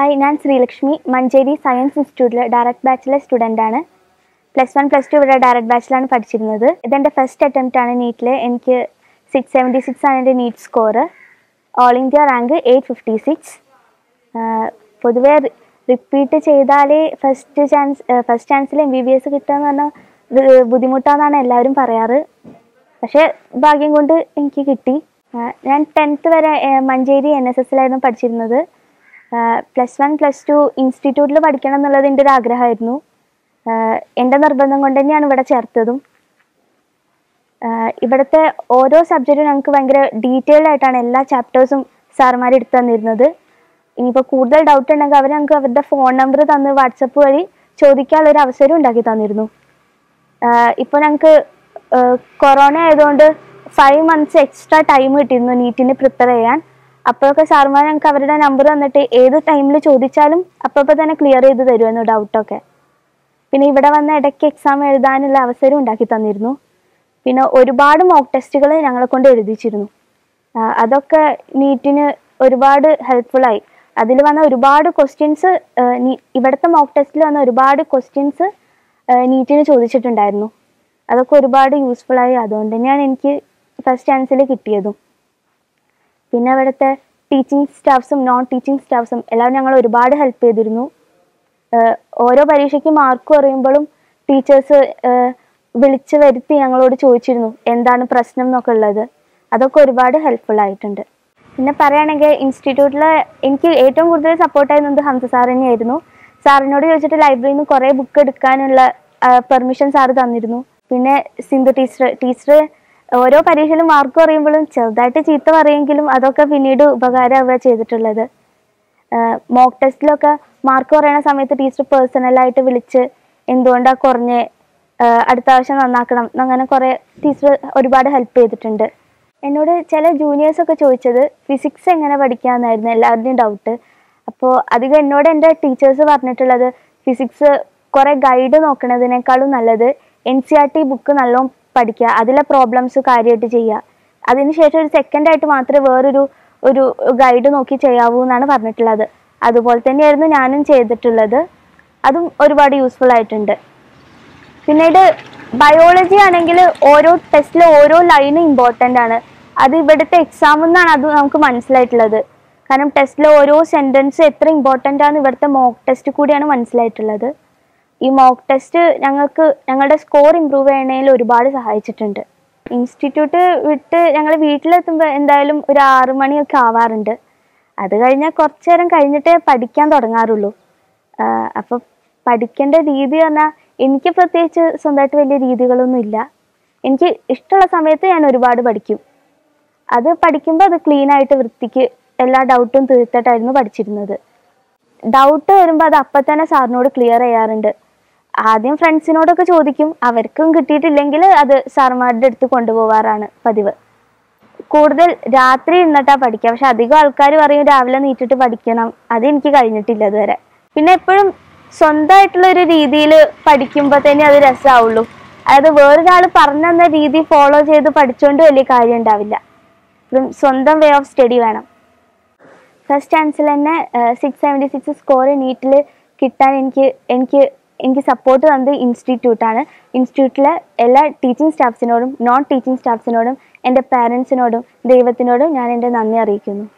hi ഞാൻ Sreelakshmi Manjeri science ഇൻസ്റ്റിറ്റ്യൂട്ടിലെ direct ബാച്ചിലെ സ്റ്റുഡൻ്റ് ആണ് പ്ലസ് വൺ പ്ലസ് ടു ഇവിടെ ഡയറക്ട് ബാച്ചിലാണ് പഠിച്ചിരുന്നത് ഇതെൻ്റെ ഫസ്റ്റ് അറ്റംപ്റ്റ് ആണ് നീറ്റിൽ എനിക്ക് സിക്സ് സെവൻറ്റി സിക്സ് ആണ് എൻ്റെ NEET score all India rank eight fifty six പൊതുവേ റിപ്പീറ്റ് ചെയ്താലേ ഫസ്റ്റ് ചാൻസ് ഫസ്റ്റ് ചാൻസിൽ എം ബി ബി എസ് കിട്ടുക എന്ന് പറഞ്ഞാൽ ഇത് ബുദ്ധിമുട്ടാണെന്നാണ് എല്ലാവരും പറയാറ് പക്ഷേ ഭാഗ്യം കൊണ്ട് എനിക്ക് കിട്ടി ആ, ഞാൻ ടെൻത്ത് വരെ ആ, മഞ്ചേരി എൻ എസ് എസിലായിരുന്നു പഠിച്ചിരുന്നത് പ്ലസ് വൺ പ്ലസ് ടു ഇൻസ്റ്റിറ്റ്യൂട്ടിൽ പഠിക്കണം എന്നുള്ളത് എൻ്റെ ഒരു ആഗ്രഹമായിരുന്നു ആ, എൻ്റെ നിർബന്ധം കൊണ്ട് തന്നെയാണ് ഇവിടെ ചേർത്തതും ആ, ഇവിടുത്തെ ഓരോ സബ്ജക്റ്റും ഞങ്ങൾക്ക് ഭയങ്കര ഡീറ്റെയിൽഡ് ആയിട്ടാണ് എല്ലാ ചാപ്റ്റേഴ്സും സാറുമാർ എടുത്തു തന്നിരുന്നത് ഇനിയിപ്പോൾ കൂടുതൽ ഡൗട്ട് ഉണ്ടെങ്കിൽ അവർ ഞങ്ങൾക്ക് അവരുടെ ഫോൺ നമ്പർ തന്ന് വാട്സപ്പ് വഴി ചോദിക്കാനുള്ള ഒരു അവസരം ഉണ്ടാക്കി തന്നിരുന്നു ഇപ്പോൾ ഞങ്ങൾക്ക് കൊറോണ ആയതുകൊണ്ട് ഫൈവ് മന്ത്സ് എക്സ്ട്രാ ടൈം കിട്ടിയിരുന്നു നീറ്റിന് പ്രിപ്പയർ ചെയ്യാൻ അപ്പോഴൊക്കെ സാറുമാർ ഞങ്ങൾക്ക് അവരുടെ നമ്പർ തന്നിട്ട് ഏത് ടൈമിൽ ചോദിച്ചാലും അപ്പോൾ അപ്പോൾ തന്നെ ക്ലിയർ ചെയ്ത് തരുമായിരുന്നു ഡൗട്ടൊക്കെ പിന്നെ ഇവിടെ വന്ന ഇടയ്ക്ക് എക്സാം എഴുതാനുള്ള അവസരം ഉണ്ടാക്കി തന്നിരുന്നു പിന്നെ ഒരുപാട് മോക്ക് ടെസ്റ്റുകൾ ഞങ്ങളെ കൊണ്ട് എഴുതിച്ചിരുന്നു ആ, അതൊക്കെ നീറ്റിന് ഒരുപാട് ഹെൽപ്ഫുള്ളായി അതിൽ വന്ന ഒരുപാട് ക്വസ്റ്റ്യൻസ് ഇവിടുത്തെ മോക്ക് ടെസ്റ്റിൽ വന്ന ഒരുപാട് ക്വസ്റ്റ്യൻസ് നീറ്റിന് ചോദിച്ചിട്ടുണ്ടായിരുന്നു അതൊക്കെ ഒരുപാട് യൂസ്ഫുൾ ആയി അതുകൊണ്ട് തന്നെയാണ് എനിക്ക് ഫസ്റ്റ് ചാൻസിൽ കിട്ടിയതും പിന്നെ അവിടുത്തെ ടീച്ചിങ് സ്റ്റാഫ്സും നോൺ ടീച്ചിങ് സ്റ്റാഫ്സും എല്ലാവരും ഞങ്ങൾ ഒരുപാട് ഹെൽപ്പ് ചെയ്തിരുന്നു ഏഹ് ഓരോ പരീക്ഷയ്ക്ക് മാർക്ക് പറയുമ്പോഴും ടീച്ചേഴ്സ് വിളിച്ച് വരുത്തി ഞങ്ങളോട് ചോദിച്ചിരുന്നു എന്താണ് പ്രശ്നം എന്നൊക്കെ ഉള്ളത് അതൊക്കെ ഒരുപാട് ഹെൽപ്ഫുൾ ആയിട്ടുണ്ട് പിന്നെ പറയുകയാണെങ്കിൽ ഇൻസ്റ്റിറ്റ്യൂട്ടിൽ എനിക്ക് ഏറ്റവും കൂടുതൽ സപ്പോർട്ടായിരുന്നത് ഹംസ സാർ തന്നെയായിരുന്നു സാറിനോട് ചോദിച്ചിട്ട് ലൈബ്രറിയിൽ നിന്ന് കുറേ ബുക്ക് എടുക്കാനുള്ള പെർമിഷൻ സാറ് തന്നിരുന്നു പിന്നെ സിന്ധു ടീച്ചർ ടീച്ചർ ഓരോ പരീക്ഷയിലും മാർക്ക് പറയുമ്പോഴും ചെറുതായിട്ട് ചീത്ത പറയുമെങ്കിലും അതൊക്കെ പിന്നീട് ഉപകാരമാവുക ചെയ്തിട്ടുള്ളത് മോക്ക് ടെസ്റ്റിലൊക്കെ മാർക്ക് കുറയണ സമയത്ത് ടീച്ചർ പേഴ്സണലായിട്ട് വിളിച്ച് എന്തുകൊണ്ടാണ് കുറഞ്ഞ് അടുത്ത ആവശ്യം നന്നാക്കണം അങ്ങനെ കുറേ ടീച്ചർ ഒരുപാട് ഹെൽപ്പ് ചെയ്തിട്ടുണ്ട് എന്നോട് ചില ജൂനിയേഴ്സ് ഒക്കെ ചോദിച്ചത് ഫിസിക്സ് എങ്ങനെ പഠിക്കാമെന്നായിരുന്നു എല്ലാവരുടെയും ഡൗട്ട് അപ്പോൾ അധികം എന്നോട് എൻ്റെ ടീച്ചേഴ്സ് പറഞ്ഞിട്ടുള്ളത് ഫിസിക്സ് കുറേ ഗൈഡ് നോക്കണതിനേക്കാളും നല്ലത് N C R T book നല്ലോണം പഠിക്കുക അതിലെ പ്രോബ്ലംസ് കാര്യമായിട്ട് ചെയ്യുക അതിനുശേഷം ഒരു സെക്കൻഡ് ആയിട്ട് മാത്രമേ വേറൊരു ഒരു ഗൈഡ് നോക്കി ചെയ്യാവൂ എന്നാണ് പറഞ്ഞിട്ടുള്ളത് അതുപോലെ തന്നെയായിരുന്നു ഞാനും ചെയ്തിട്ടുള്ളത് അതും ഒരുപാട് യൂസ്ഫുൾ ആയിട്ടുണ്ട് പിന്നീട് ബയോളജി ആണെങ്കിൽ ഓരോ ടെസ്റ്റിൽ ഓരോ ലൈനും ഇമ്പോർട്ടൻ്റ് ആണ് അത് ഇവിടുത്തെ എക്സാമിൽ നിന്നാണ് അത് നമുക്ക് മനസ്സിലായിട്ടുള്ളത് കാരണം ടെസ്റ്റിലെ ഓരോ സെൻറ്റൻസ് എത്ര ഇമ്പോർട്ടൻ്റ് ആണ് ഇവിടുത്തെ മോക്ക് ടെസ്റ്റ് കൂടിയാണ് മനസ്സിലായിട്ടുള്ളത് ഈ മോക്ക് ടെസ്റ്റ് ഞങ്ങൾക്ക് ഞങ്ങളുടെ സ്കോർ ഇമ്പ്രൂവ് ചെയ്യണതിൽ ഒരുപാട് സഹായിച്ചിട്ടുണ്ട് ഇൻസ്റ്റിറ്റ്യൂട്ട് വിട്ട് ഞങ്ങൾ വീട്ടിലെത്തുമ്പോൾ എന്തായാലും ഒരു ആറു മണിയൊക്കെ ആവാറുണ്ട് അത് കഴിഞ്ഞാൽ കുറച്ചു നേരം കഴിഞ്ഞിട്ടേ പഠിക്കാൻ തുടങ്ങാറുള്ളൂ അപ്പോൾ പഠിക്കേണ്ട രീതി പറഞ്ഞാൽ എനിക്ക് പ്രത്യേകിച്ച് സ്വന്തമായിട്ട് വലിയ രീതികളൊന്നും ഇല്ല എനിക്ക് ഇഷ്ടമുള്ള സമയത്ത് ഞാൻ ഒരുപാട് പഠിക്കും അത് പഠിക്കുമ്പോൾ അത് ക്ലീൻ ആയിട്ട് വൃത്തിക്ക് എല്ലാ ഡൗട്ടും തീർത്തിട്ടായിരുന്നു പഠിച്ചിരുന്നത് ഡൗട്ട് വരുമ്പോൾ അത് അപ്പം തന്നെ സാറിനോട് ക്ലിയർ ചെയ്യാറുണ്ട് ആദ്യം ഫ്രണ്ട്സിനോടൊക്കെ ചോദിക്കും അവർക്കും കിട്ടിയിട്ടില്ലെങ്കിൽ അത് സാർമാരുടെ അടുത്ത് കൊണ്ടുപോകാറാണ് പതിവ് കൂടുതൽ രാത്രി ഇരുന്നിട്ടാ പഠിക്കുക പക്ഷെ അധികം ആൾക്കാർ പറയും രാവിലെ നീറ്റിട്ട് പഠിക്കണം അത് എനിക്ക് കഴിഞ്ഞിട്ടില്ല ഇതുവരെ പിന്നെ എപ്പോഴും സ്വന്തമായിട്ടുള്ള ഒരു രീതിയിൽ പഠിക്കുമ്പോൾ തന്നെ അത് രസമാവുള്ളൂ അതായത് വേറൊരാൾ പറഞ്ഞു തന്ന രീതി ഫോളോ ചെയ്ത് പഠിച്ചുകൊണ്ട് വലിയ കാര്യം ഉണ്ടാവില്ല ഇപ്പം സ്വന്തം വേ ഓഫ് സ്റ്റഡി വേണം ഫസ്റ്റ് ചാൻസിൽ തന്നെ സിക്സ് സെവൻറ്റി സിക്സ് സ്കോർ നീറ്റിൽ കിട്ടാൻ എനിക്ക് എനിക്ക് എനിക്ക് സപ്പോർട്ട് തന്നത് ഇൻസ്റ്റിറ്റ്യൂട്ടാണ് ഇൻസ്റ്റിറ്റ്യൂട്ടിലെ എല്ലാ ടീച്ചിങ് സ്റ്റാഫ്സിനോടും നോൺ ടീച്ചിങ് സ്റ്റാഫ്സിനോടും എൻ്റെ പാരൻസിനോടും ദൈവത്തിനോടും ഞാൻ എൻ്റെ നന്ദി അറിയിക്കുന്നു